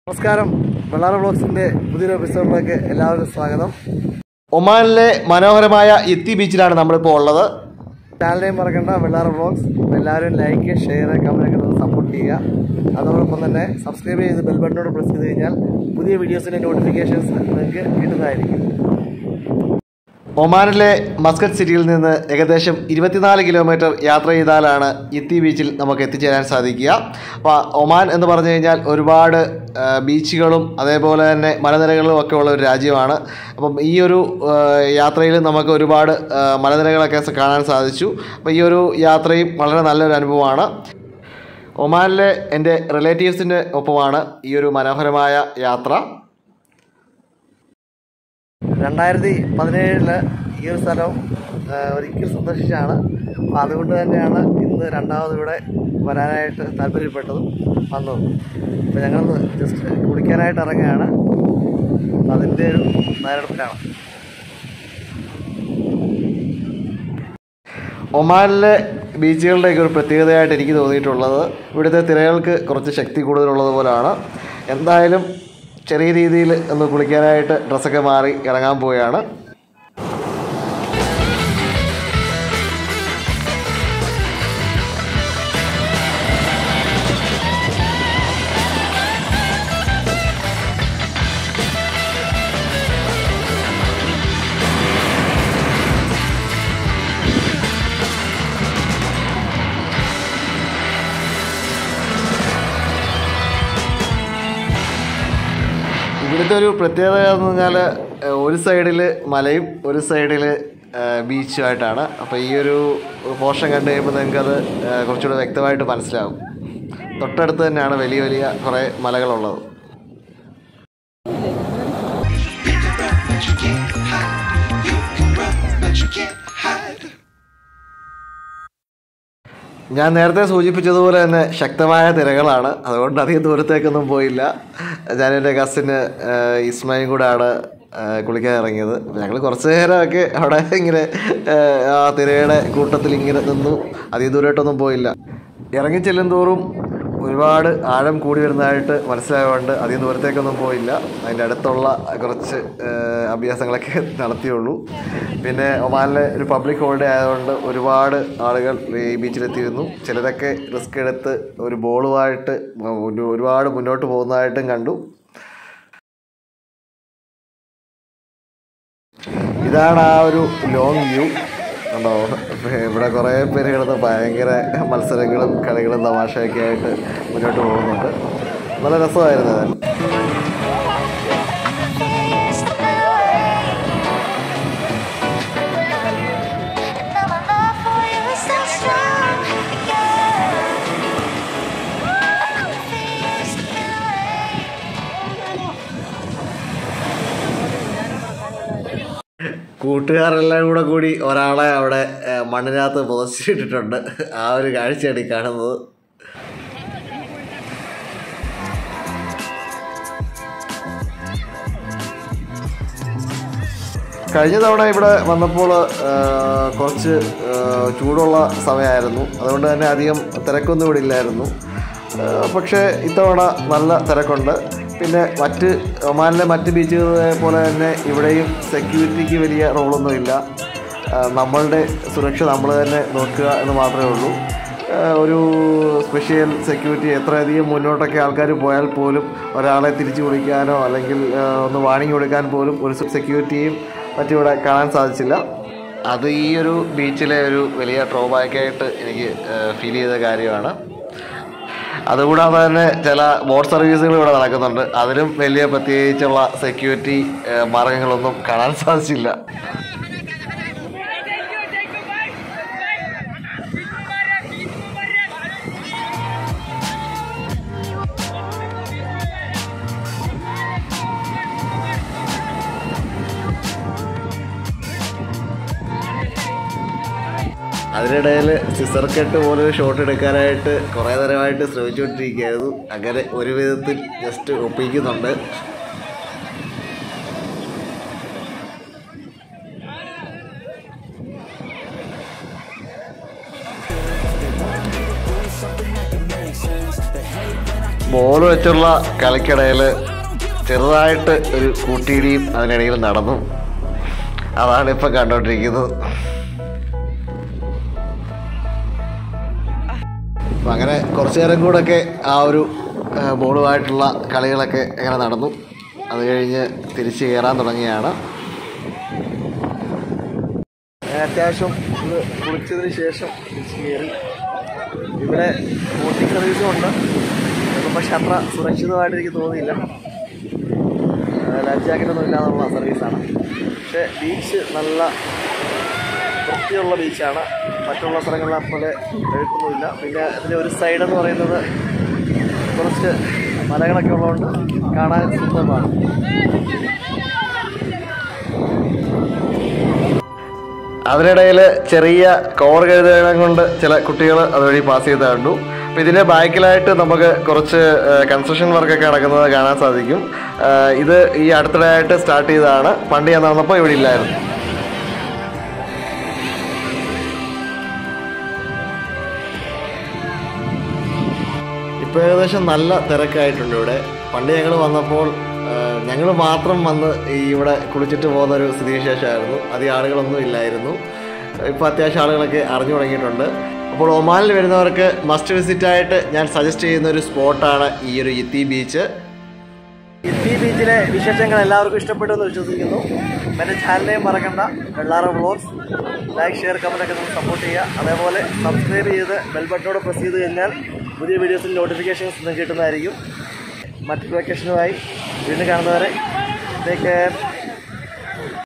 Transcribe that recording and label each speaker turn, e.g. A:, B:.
A: നമസ്കാരം വെള്ളാറ ബ്ലോഗ്സിന്റെ പുതിയൊരു എപ്പിസോഡിലേക്ക് എല്ലാവർക്കും സ്വാഗതം ഒമാനിലെ മനോഹരമായ എത്തി ബീച്ചിലാണ് നമ്മളിപ്പോൾ ഉള്ളത് ചാനലിനെയും മറക്കണ്ട വെള്ളാറ ബ്ലോഗ്സ് എല്ലാവരും ലൈക്ക് ഷെയർ കമന്റ് ഒക്കെ സപ്പോർട്ട് ചെയ്യുക അതോടൊപ്പം തന്നെ സബ്സ്ക്രൈബ് ചെയ്ത് ബെൽ ബട്ടനോട് പ്രസ് ചെയ്ത് കഴിഞ്ഞാൽ പുതിയ വീഡിയോസിന്റെ നോട്ടിഫിക്കേഷൻസ് നിങ്ങൾക്ക് കിട്ടുന്നതായിരിക്കും ഒമാനിലെ മസ്കറ്റ് സിറ്റിയിൽ നിന്ന് ഏകദേശം ഇരുപത്തിനാല് കിലോമീറ്റർ യാത്ര ചെയ്താലാണ് ഇത്തി ബീച്ചിൽ നമുക്ക് എത്തിച്ചേരാൻ സാധിക്കുക അപ്പോൾ ഒമാൻ എന്ന് പറഞ്ഞു കഴിഞ്ഞാൽ ഒരുപാട് ആ, ബീച്ചുകളും അതേപോലെ തന്നെ മലനിരകളും ഒക്കെ ഉള്ള ഒരു രാജ്യമാണ് അപ്പം ഈ ഒരു ആ, യാത്രയിൽ നമുക്ക് ഒരുപാട് ആ, മലനിരകളൊക്കെ സ- കാണാൻ സാധിച്ചു അപ്പോൾ ഈ ഒരു യാത്രയും വളരെ നല്ലൊരു അനുഭവമാണ് ഒമാനിലെ എൻ്റെ റിലേറ്റീവ്സിൻ്റെ ഒപ്പമാണ് ഈ ഒരു മനോഹരമായ യാത്ര രണ്ടായിരത്തി പതിനേഴില് ഈ ഒരു സ്ഥലം ആ, ഒരിക്കൽ സന്ദർശിച്ചാണ് അപ്പോൾ അതുകൊണ്ട് തന്നെയാണ് ഇന്ന് രണ്ടാമത് ഇവിടെ വരാനായിട്ട് താല്പര്യപ്പെട്ടതും വന്നതും അപ്പോൾ ഞങ്ങൾ ജസ്റ്റ് കുളിക്കാനായിട്ട് ഇറങ്ങുകയാണ് അപ്പോൾ അതിൻ്റെ ഒരു തയ്യാറെടുപ്പിലാണ് ഒമാനിലെ ബീച്ചുകളുടെയൊക്കെ ഒരു പ്രത്യേകതയായിട്ട് എനിക്ക് തോന്നിയിട്ടുള്ളത് ഇവിടുത്തെ തിരകൾക്ക് കുറച്ച് ശക്തി കൂടുതലുള്ളത് പോലെയാണ് എന്തായാലും ചെറിയ രീതിയിൽ ഒന്ന് കുളിക്കാനായിട്ട് ഡ്രസ്സൊക്കെ മാറി ഇറങ്ങാൻ പോവുകയാണ് ഇവിടുത്തെ ഒരു പ്രത്യേകത എന്ന് പറഞ്ഞാൽ ഏഹ്, ഒരു സൈഡിൽ മലയും ഒരു സൈഡിൽ ബീച്ചുമായിട്ടാണ് അപ്പോൾ ഈ ഒരു പോർഷൻ കണ്ടു കഴിയുമ്പോൾ നിങ്ങൾക്കത് ഏഹ്, കുറച്ചുകൂടെ വ്യക്തമായിട്ട് മനസ്സിലാവും തൊട്ടടുത്ത് തന്നെയാണ് വലിയ വലിയ കുറേ മലകളുള്ളത് ഞാൻ നേരത്തെ സൂചിപ്പിച്ചതുപോലെ തന്നെ ശക്തമായ തിരകളാണ് അതുകൊണ്ട് അധികം ദൂരത്തേക്കൊന്നും പോയില്ല ഞാൻ എൻ്റെ കസിന് ഇസ്മയും കൂടെയാണ് ആ, കുളിക്കാൻ ഇറങ്ങിയത് ഞങ്ങൾ കുറച്ച് നേരമൊക്കെ അവിടെ ഇങ്ങനെ ആ, ആ തിരയുടെ കൂട്ടത്തിൽ ഇങ്ങനെ നിന്നു അധികം ദൂരമായിട്ടൊന്നും പോയില്ല ഇറങ്ങി ചെല്ലും തോറും ഒരുപാട് ആഴം കൂടി വരുന്നതായിട്ട് മനസ്സിലായതുകൊണ്ട് അധികം ദൂരത്തേക്കൊന്നും പോയില്ല അതിൻ്റെ അടുത്തുള്ള കുറച്ച് ആ, അഭ്യാസങ്ങളൊക്കെ നടത്തിയുള്ളൂ പിന്നെ ഒമാനിലെ ഒരു പബ്ലിക് ഹോളിഡേ ആയതുകൊണ്ട് ഒരുപാട് ആളുകൾ ഈ ബീച്ചിലെത്തിയിരുന്നു ചിലരൊക്കെ റിസ്ക് എടുത്ത് ഒരു ബോളുമായിട്ട് ഒരു- ഒരുപാട് മുന്നോട്ട് പോകുന്നതായിട്ടും കണ്ടു ഇതാണ് ആ ഒരു ലോങ് വ്യൂ കണ്ടോ ഇവിടെ കുറേ പേര് കിടന്ന് ഭയങ്കര മത്സരങ്ങളും കളികളും തമാശയൊക്കെ ആയിട്ട് മുന്നോട്ട് പോകുന്നുണ്ട് നല്ല രസമായിരുന്നു അത്
B: Now my love for you is still strong, yeah. Feels the way.
A: കൂട്ടുകാരെല്ലാം കൂടെ കൂടി ഒരാളെ അവിടെ ഏഹ്, മണ്ണിനകത്ത് പുതച്ചിട്ടിട്ടുണ്ട് ആ ഒരു കാഴ്ചയാണ് ഈ കാണുന്നത് കഴിഞ്ഞ തവണ ഇവിടെ വന്നപ്പോൾ ഏഹ്, കുറച്ച് ഏഹ്, ചൂടുള്ള സമയമായിരുന്നു അതുകൊണ്ട് തന്നെ അധികം തിരക്കൊന്നും ഇവിടെ ഇല്ലായിരുന്നു ഏഹ്, പക്ഷേ ഇത്തവണ നല്ല തിരക്കുണ്ട് പിന്നെ മറ്റ് ഒമാനിലെ മറ്റ് ബീച്ചുകളെ പോലെ തന്നെ ഇവിടെയും സെക്യൂരിറ്റിക്ക് വലിയ റോളൊന്നുമില്ല ഏഹ്, നമ്മളുടെ സുരക്ഷ നമ്മൾ തന്നെ നോക്കുക എന്ന് മാത്രമേ ഉള്ളൂ ഏഹ്, ഒരു സ്പെഷ്യൽ സെക്യൂരിറ്റി എത്രയധികം മുന്നോട്ടൊക്കെ ആൾക്കാർ പോയാൽ പോലും ഒരാളെ തിരിച്ചു വിളിക്കാനോ അല്ലെങ്കിൽ ഏഹ്, ഒന്ന് വാണിംഗ് കൊടുക്കാൻ പോലും ഒരു സെക്യൂരിറ്റിയും മറ്റിവിടെ കാണാൻ സാധിച്ചില്ല അത് ഈ ഒരു ബീച്ചിലെ ഒരു വലിയ ഡ്രോബാക്കായിട്ട് എനിക്ക് ഫീൽ ചെയ്ത കാര്യമാണ് അതുകൂടാതെ തന്നെ ചില ബോട്ട് സർവീസുകൾ ഇവിടെ നടക്കുന്നുണ്ട് അതിലും വലിയ പ്രത്യേകിച്ചുള്ള സെക്യൂരിറ്റി മാർഗങ്ങളൊന്നും കാണാൻ സാധിച്ചില്ല അതിനിടയിൽ സിസർ കട്ട് പോലൊരു ഷോട്ട് എടുക്കാനായിട്ട് കുറേ നേരമായിട്ട് ശ്രമിച്ചുകൊണ്ടിരിക്കുകയായിരുന്നു അങ്ങനെ ഒരു വിധത്തിൽ ജസ്റ്റ് ഒപ്പിക്കുന്നുണ്ട് ബോൾ വെച്ചുള്ള കളിക്കിടയിൽ ചെറുതായിട്ട് ഒരു കൂട്ടിയിടിയും അതിനിടയിൽ നടന്നു അതാണ് ഇപ്പം കണ്ടുകൊണ്ടിരിക്കുന്നത് അപ്പം അങ്ങനെ കുറച്ചു നേരം കൂടെയൊക്കെ ആ ഒരു ആ, ബോളുമായിട്ടുള്ള കളികളൊക്കെ ഇങ്ങനെ നടന്നു അത് കഴിഞ്ഞ് തിരിച്ച് കയറാൻ തുടങ്ങിയാണ് അത്യാവശ്യം ഇത് കുളിച്ചതിന് ശേഷം തിരിച്ച് കയറി ഇവിടെ ബോട്ടിംഗ് സർവീസും ഉണ്ട് അതൊന്നും പക്ഷെ അത്ര സുരക്ഷിതമായിട്ട് എനിക്ക് തോന്നിയില്ല ലൈഫ് ജാക്കറ്റൊന്നും ഇല്ലാതുള്ള സർവീസാണ് പക്ഷേ ബീച്ച് നല്ല വൃത്തിയുള്ള ബീച്ചാണ് മറ്റുള്ള സ്ഥലങ്ങളിലെ പോലെ എഴുത്തൊന്നുമില്ല പിന്നെ ഇതിൻ്റെ ഒരു സൈഡ് എന്ന് പറയുന്നത് കുറച്ച് മലകളൊക്കെ ഉള്ളതുകൊണ്ട് കാണാൻ സുന്ദരമാണ് അതിനിടയിൽ ചെറിയ കോർ കഴുതകം കൊണ്ട് ചില കുട്ടികൾ അതുവഴി പാസ് ചെയ്ത് കണ്ടു അപ്പോൾ ഇതിൻ്റെ ബാക്കിലായിട്ട് നമുക്ക് കുറച്ച് കൺസ്ട്രക്ഷൻ വർക്കൊക്കെ നടക്കുന്നത് കാണാൻ സാധിക്കും ആ, ഇത് ഈ അടുത്തിടെയായിട്ട് സ്റ്റാർട്ട് ചെയ്തതാണ് പണ്ട് ഞാൻ നടന്നപ്പോൾ ഇവിടെ ഇല്ലായിരുന്നു ഇപ്പോൾ ഏകദേശം നല്ല തിരക്കായിട്ടുണ്ട് ഇവിടെ പണ്ട് ഞങ്ങൾ വന്നപ്പോൾ ഞങ്ങൾ മാത്രം വന്ന് ഈ ഇവിടെ കുളിച്ചിട്ട് പോകുന്ന ഒരു സ്ഥിതിവിശേഷമായിരുന്നു അധികം ആളുകളൊന്നും ഇല്ലായിരുന്നു ഇപ്പോൾ അത്യാവശ്യം ആളുകളൊക്കെ അറിഞ്ഞു തുടങ്ങിയിട്ടുണ്ട് അപ്പോൾ ഒമാനിൽ വരുന്നവർക്ക് മസ്റ്റ് വിസിറ്റ് ആയിട്ട് ഞാൻ സജസ്റ്റ് ചെയ്യുന്ന ഒരു സ്പോട്ടാണ് ഈ ഒരു ഇത്തി ബീച്ച് ഇത്തി ബീച്ചിലെ വിശേഷങ്ങൾ എല്ലാവർക്കും ഇഷ്ടപ്പെട്ടു എന്ന് വിശ്വസിക്കുന്നു എൻ്റെ ചാനലിനെയും മറക്കണ്ട Vellara vlogs like share comment ഒക്കെ നമുക്ക് സപ്പോർട്ട് ചെയ്യുക അതേപോലെ സബ്സ്ക്രൈബ് ചെയ്ത് ബെൽ ബട്ടണോട് പ്രസ് ചെയ്ത് കഴിഞ്ഞാൽ പുതിയ വീഡിയോസിൻ്റെ നോട്ടിഫിക്കേഷൻസ് നിങ്ങൾക്ക് കിട്ടുന്നതായിരിക്കും മറ്റൊരു വെക്കേഷനുമായി വീണ്ടും കാണുന്നവരെ ടേക്ക് കെയർ